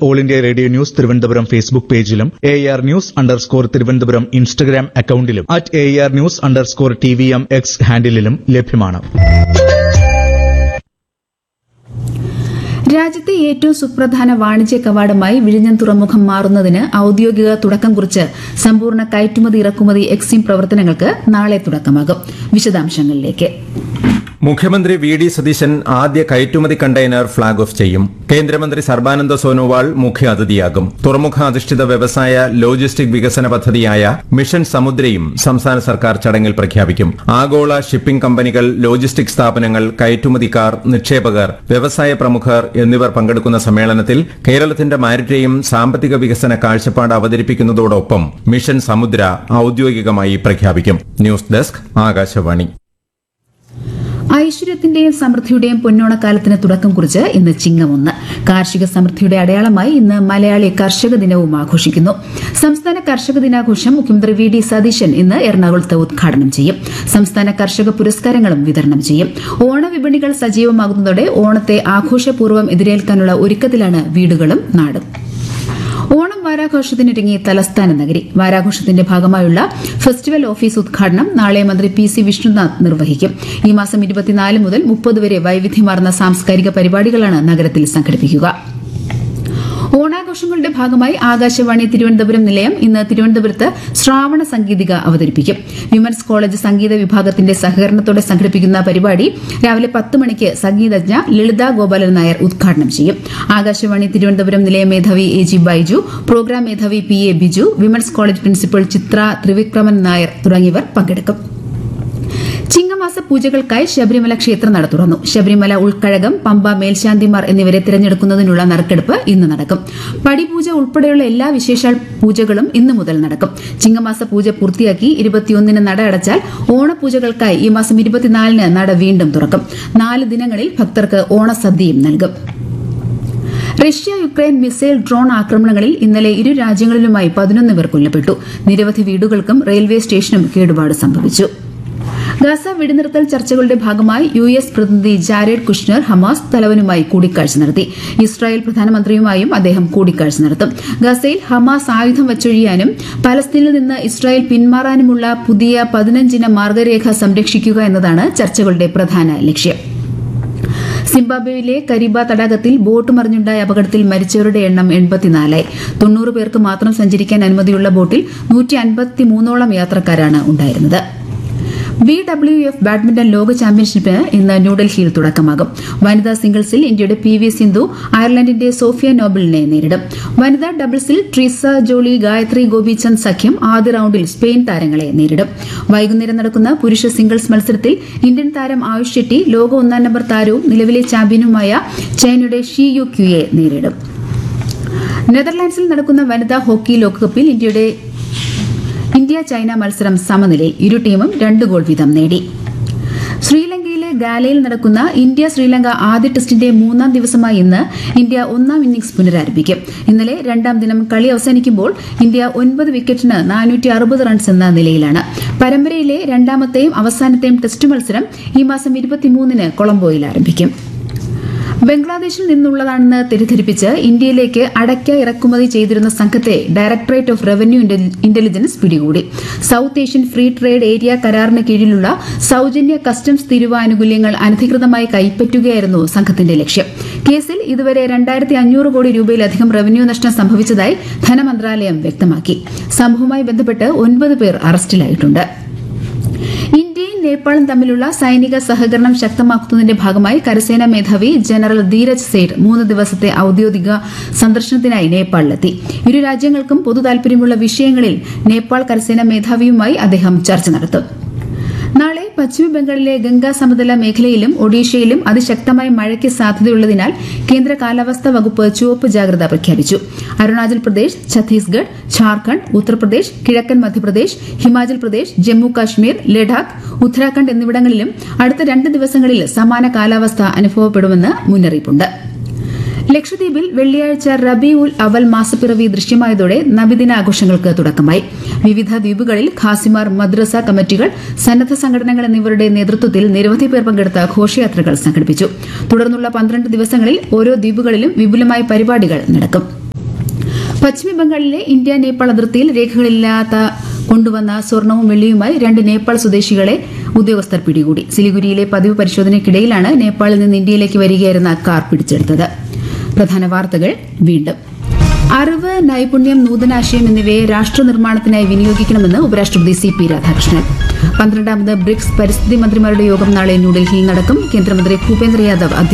all India Radio news Thiruvananthapuram Facebook പേജിലും A R news underscore Thiruvananthapuram Instagram അക്കൌണ്ടിലും at A R news underscore T V M X ഹാൻഡിലും ലഭ്യമാണ് രാജ്യത്തെ ഏറ്റവും സുപ്രധാന വാണിജ്യ കവാടമായി വിഴിഞ്ഞം തുറമുഖം മാറുന്നതിന് ഔദ്യോഗിക തുടക്കം കുറിച്ച് സമ്പൂർണ്ണ കയറ്റുമതി ഇറക്കുമതി എക്സിം പ്രവർത്തനങ്ങൾക്ക് നാളെ തുടക്കമാകും വിശദാംശങ്ങളിലേക്ക് മുഖ്യമന്ത്രി വി ഡി സതീശൻ ആദ്യ കയറ്റുമതി കണ്ടെയ്നർ ഫ്ളാഗ് ഓഫ് ചെയ്യും കേന്ദ്രമന്ത്രി സർബാനന്ദ സോനോവാൾ മുഖ്യ അതിഥിയാകും തുറമുഖ അധിഷ്ഠിത വ്യവസായ ലോജിസ്റ്റിക് വികസന പദ്ധതിയായ മിഷൻ സമുദ്രയും സംസ്ഥാന സർക്കാർ ചടങ്ങിൽ പ്രഖ്യാപിക്കും ആഗോള ഷിപ്പിംഗ് കമ്പനികൾ ലോജിസ്റ്റിക് സ്ഥാപനങ്ങൾ കയറ്റുമതിക്കാർ നിക്ഷേപകർ വ്യവസായ പ്രമുഖർ എന്നിവർ പങ്കെടുക്കുന്ന സമ്മേളനത്തിൽ കേരളത്തിന്റെ മാരിടൈം സാമ്പത്തിക വികസന കാഴ്ചപ്പാട് അവതരിപ്പിക്കുന്നതോടൊപ്പം മിഷൻ സമുദ്ര ഔദ്യോഗികമായി പ്രഖ്യാപിക്കും ന്യൂസ് ഡെസ്ക് ആകാശവാണി ഐശ്വര്യത്തിന്റെയും സമൃദ്ധിയുടെയും പൊന്നോണക്കാലത്തിന് തുടക്കം കുറിച്ച് ഇന്ന് ചിങ്ങമൊന്ന് കാർഷിക സമൃദ്ധിയുടെ അടയാളമായി ഇന്ന് മലയാളി കർഷക ദിനവും ആഘോഷിക്കുന്നു സംസ്ഥാന കർഷക ദിനാഘോഷം മുഖ്യമന്ത്രി വി ഡി സതീശൻ ഇന്ന് എറണാകുളത്ത് ഉദ്ഘാടനം ചെയ്യും സംസ്ഥാന കർഷക പുരസ്കാരങ്ങളും വിതരണം ചെയ്യും ഓണവിപണികൾ സജീവമാകുന്നതോടെ ഓണത്തെ ആഘോഷപൂർവ്വം എതിരേൽക്കാനുള്ള ഒരുക്കത്തിലാണ് വീടുകളും നാടും ഓണം വാരാഘോഷത്തിനൊരുങ്ങി തലസ്ഥാന നഗരി വാരാഘോഷത്തിന്റെ ഭാഗമായുള്ള ഫെസ്റ്റിവൽ ഓഫീസ് ഉദ്ഘാടനം നാളെ മന്ത്രി പി സി വിഷ്ണുനാഥ് നിർവഹിക്കും ഈ മാസം ഇരുപത്തിനാല് മുതൽ മുപ്പത് വരെ വൈവിധ്യമാർന്ന സാംസ്കാരിക പരിപാടികളാണ് നഗരത്തിൽ സംഘടിപ്പിക്കുക ഓണാഘോഷങ്ങളുടെ ഭാഗമായി ആകാശവാണി തിരുവനന്തപുരം നിലയം ഇന്ന് തിരുവനന്തപുരത്ത് ശ്രാവണ സംഗീതിക അവതരിപ്പിക്കും വിമൻസ് കോളേജ് സംഗീത വിഭാഗത്തിന്റെ സഹകരണത്തോടെ സംഘടിപ്പിക്കുന്ന പരിപാടി രാവിലെ പത്ത് മണിക്ക് സംഗീതജ്ഞ ലളിത ഗോപാലൻ നായർ ഉദ്ഘാടനം ചെയ്യും ആകാശവാണി തിരുവനന്തപുരം നിലയ മേധാവി എ ജി ബൈജു പ്രോഗ്രാം മേധാവി P A Biju women's college principal Chithra Thrivikraman Nair തുടങ്ങിയവർ പങ്കെടുക്കും ചിങ്ങമാസ പൂജകൾക്കായി ശബരിമല ക്ഷേത്ര നട തുറന്നു ശബരിമല ഉൾക്കഴകം പമ്പ മേൽശാന്തിമാർ എന്നിവരെ തിരഞ്ഞെടുക്കുന്നതിനുള്ള നറുക്കെടുപ്പ് ഇന്ന് നടക്കും പടിപൂജ ഉൾപ്പെടെയുള്ള എല്ലാ വിശേഷാൽ പൂജകളും ഇന്ന് മുതൽ നടക്കും ചിങ്ങമാസ പൂജ പൂർത്തിയാക്കി ഇരുപത്തിയൊന്നിന് നട അടച്ചാൽ ഓണപൂജകൾക്കായി ഈ മാസം ഇരുപത്തിനാലിന് നട വീണ്ടും തുറക്കും നാല് ദിനങ്ങളിൽ ഭക്തർക്ക് ഓണസദ്യയും നൽകും റഷ്യ യുക്രൈൻ മിസൈൽ ഡ്രോൺ ആക്രമണങ്ങളിൽ ഇന്നലെ ഇരു രാജ്യങ്ങളിലുമായി പതിനൊന്ന് പേർ കൊല്ലപ്പെട്ടു നിരവധി വീടുകൾക്കും റെയിൽവേ സ്റ്റേഷനും കേടുപാട് സംഭവിച്ചു ഗാസ വെടിനിർത്തൽ ചർച്ചകളുടെ ഭാഗമായി യു എസ് പ്രതിനിധി ജാരേഡ് കുഷ്നർ ഹമാസ് തലവനുമായി കൂടിക്കാഴ്ച നടത്തി ഇസ്രായേൽ പ്രധാനമന്ത്രിയുമായും അദ്ദേഹം കൂടിക്കാഴ്ച നടത്തും ഗസയിൽ ഹമാസ് ആയുധം വച്ചൊഴിയാനും പലസ്തീനിൽ നിന്ന് ഇസ്രായേൽ പിന്മാറാനുമുള്ള പുതിയ പതിനഞ്ചിന മാർഗരേഖ സംരക്ഷിക്കുക എന്നതാണ് ചർച്ചകളുടെ പ്രധാന ലക്ഷ്യം സിംബാബ്വേയിലെ കരീബ തടാകത്തിൽ ബോട്ട് മറിഞ്ഞുണ്ടായ അപകടത്തിൽ മരിച്ചവരുടെ എണ്ണം എൺപത്തിനാലായി തൊണ്ണൂറ് പേർക്ക് മാത്രം സഞ്ചരിക്കാൻ അനുമതിയുള്ള ബോട്ടിൽ നൂറ്റി അൻപത്തിമൂന്നോളം യാത്രക്കാരാണ് ഉണ്ടായിരുന്നത് ബി ഡബ്ല്യു എഫ് ബാഡ്മിന്റൺ ലോക ചാമ്പ്യൻഷിപ്പിന് ഇന്ന് ന്യൂഡൽഹിയിൽ തുടക്കമാകും വനിതാ സിംഗിൾസിൽ ഇന്ത്യയുടെ പി വി സിന്ധു അയർലൻഡിന്റെ സോഫിയ നോബിളിനെ നേരിടും വനിതാ ഡബിൾസിൽ ട്രിസ ജോളി ഗായത്രി ഗോപിചന്ദ് സഖ്യം ആദ്യ റൌണ്ടിൽ സ്പെയിൻ താരങ്ങളെ നേരിടും വൈകുന്നേരം നടക്കുന്ന പുരുഷ സിംഗിൾസ് മത്സരത്തിൽ ഇന്ത്യൻ താരം ആയുഷ് ഷെട്ടി ലോക ഒന്നാം നമ്പർ താരവും നിലവിലെ ചാമ്പ്യനുമായ ചൈനയുടെ ഷി യു ക്യുയെ നേരിടും നെതർലാൻഡ്സിൽ നടക്കുന്ന വനിതാ ഹോക്കി ലോകകപ്പിൽ ഇന്ത്യയുടെ ഇന്ത്യ ചൈന മത്സരം സമനിലയിൽ ഇരു ടീമും രണ്ട് ഗോൾ വീതം നേടി ശ്രീലങ്കയിലെ ഗാലയിൽ നടക്കുന്ന ഇന്ത്യ ശ്രീലങ്ക ആദ്യ ടെസ്റ്റിന്റെ മൂന്നാം ദിവസമായ ഇന്ന് ഇന്ത്യ ഒന്നാം ഇന്നിംഗ്സ് പുനരാരംഭിക്കും ഇന്നലെ രണ്ടാം ദിനം കളി അവസാനിക്കുമ്പോൾ ഇന്ത്യ ഒൻപത് വിക്കറ്റിന് നാനൂറ്റി അറുപത് റൺസ് എന്ന നിലയിലാണ് പരമ്പരയിലെ രണ്ടാമത്തെയും അവസാനത്തെയും ടെസ്റ്റ് മത്സരം ഈ മാസം ഇരുപത്തിമൂന്നിന് കൊളംബോയിൽ ആരംഭിക്കും ബംഗ്ലാദേശിൽ നിന്നുള്ളതാണെന്ന് തെറ്റിദ്ധരിപ്പിച്ച് ഇന്ത്യയിലേക്ക് അടയ്ക്ക ഇറക്കുമതി ചെയ്തിരുന്ന സംഘത്തെ ഡയറക്ടറേറ്റ് ഓഫ് റവന്യൂ ഇന്റലിജൻസ് പിടികൂടി South Asian Free Trade Area കരാറിന് കീഴിലുള്ള സൌജന്യ കസ്റ്റംസ് തീരുവ ആനുകൂല്യങ്ങൾ അനധികൃതമായി കൈപ്പറ്റുകയായിരുന്നു സംഘത്തിന്റെ ലക്ഷ്യം കേസിൽ ഇതുവരെ രണ്ടായിരത്തി അഞ്ഞൂറ് കോടി രൂപയിലധികം റവന്യൂ നഷ്ടം സംഭവിച്ചതായി ധനമന്ത്രാലയം വ്യക്തമാക്കി സംഭവവുമായി ബന്ധപ്പെട്ട് ഒൻപത് പേർ അറസ്റ്റിലായിട്ടുണ്ട് ഇന്ത്യയും നേപ്പാളും തമ്മിലുള്ള സൈനിക സഹകരണം ശക്തമാക്കുന്നതിന്റെ ഭാഗമായി കരസേനാ മേധാവി ജനറൽ ധീരജ് സേഠ് മൂന്ന് ദിവസത്തെ ഔദ്യോഗിക സന്ദർശനത്തിനായി നേപ്പാളിലെത്തി ഇരു രാജ്യങ്ങൾക്കും പൊതു താൽപര്യമുള്ള വിഷയങ്ങളിൽ നേപ്പാൾ കരസേനാ മേധാവിയുമായി അദ്ദേഹം ചർച്ച നടത്തും നാളെ പശ്ചിമ ബംഗാളിലെ ഗംഗാ സമതല മേഖലയിലും ഒഡീഷയിലും അതിശക്തമായ മഴയ്ക്ക് സാധ്യതയുള്ളതിനാൽ കേന്ദ്ര കാലാവസ്ഥാ വകുപ്പ് ചുവപ്പ് ജാഗ്രത പ്രഖ്യാപിച്ചു അരുണാചൽ പ്രദേശ് ഛത്തീസ്ഗഡ് ഝാർഖണ്ഡ് ഉത്തർപ്രദേശ് കിഴക്കൻ മധ്യപ്രദേശ് ഹിമാചൽ പ്രദേശ് ജമ്മു കാശ്മീർ ലഡാക്ക് ഉത്തരാഖണ്ഡ് എന്നിവിടങ്ങളിലും അടുത്ത രണ്ട് ദിവസങ്ങളിൽ സമാന കാലാവസ്ഥ അനുഭവപ്പെടുമെന്ന് മുന്നറിയിപ്പുണ്ട് ലക്ഷദ്വീപിൽ വെള്ളിയാഴ്ച റബി ഉൽ അവൽ മാസപ്പിറവി ദൃശ്യമായതോടെ നബിദിനാഘോഷങ്ങൾക്ക് തുടക്കമായി വിവിധ ദ്വീപുകളിൽ ഖാസിമാർ മദ്രസ കമ്മിറ്റികൾ സന്നദ്ധ സംഘടനകൾ എന്നിവരുടെ നേതൃത്വത്തിൽ നിരവധി പേർ പങ്കെടുത്ത ഘോഷയാത്രകൾ സംഘടിപ്പിച്ചു തുടർന്നുള്ള പന്ത്രണ്ട് ദിവസങ്ങളിൽ ഓരോ ദ്വീപുകളിലും വിപുലമായ പരിപാടികൾ നടക്കും പശ്ചിമബംഗാളിലെ ഇന്ത്യ നേപ്പാൾ അതിർത്തിയിൽ രേഖകളില്ലാത്ത കൊണ്ടുവന്ന സ്വർണവും വെള്ളിയുമായി രണ്ട് നേപ്പാൾ സ്വദേശികളെ ഉദ്യോഗസ്ഥർ പിടികൂടി സിലിഗുരിയിലെ പതിവ് പരിശോധനയ്ക്കിടയിലാണ് നേപ്പാളിൽ നിന്ന് ഇന്ത്യയിലേക്ക് വരികയായിരുന്ന കാർ പിടിച്ചെടുത്തത് പ്രധാന വാർത്തകൾ വീണ്ടും അറിവ് നൈപുണ്യം നൂതനാശയം എന്നിവയെ രാഷ്ട്ര നിർമ്മാണത്തിനായി വിനിയോഗിക്കണമെന്ന് ഉപരാഷ്ട്രപതി സി പി രാധാകൃഷ്ണൻ പന്ത്രണ്ടാമത് ബ്രിക്സ് പരിസ്ഥിതി മന്ത്രിമാരുടെ യോഗം നാളെ ന്യൂഡൽഹിയിൽ നടക്കും കേന്ദ്രമന്ത്രി ഭൂപേന്ദ്ര യാദവ്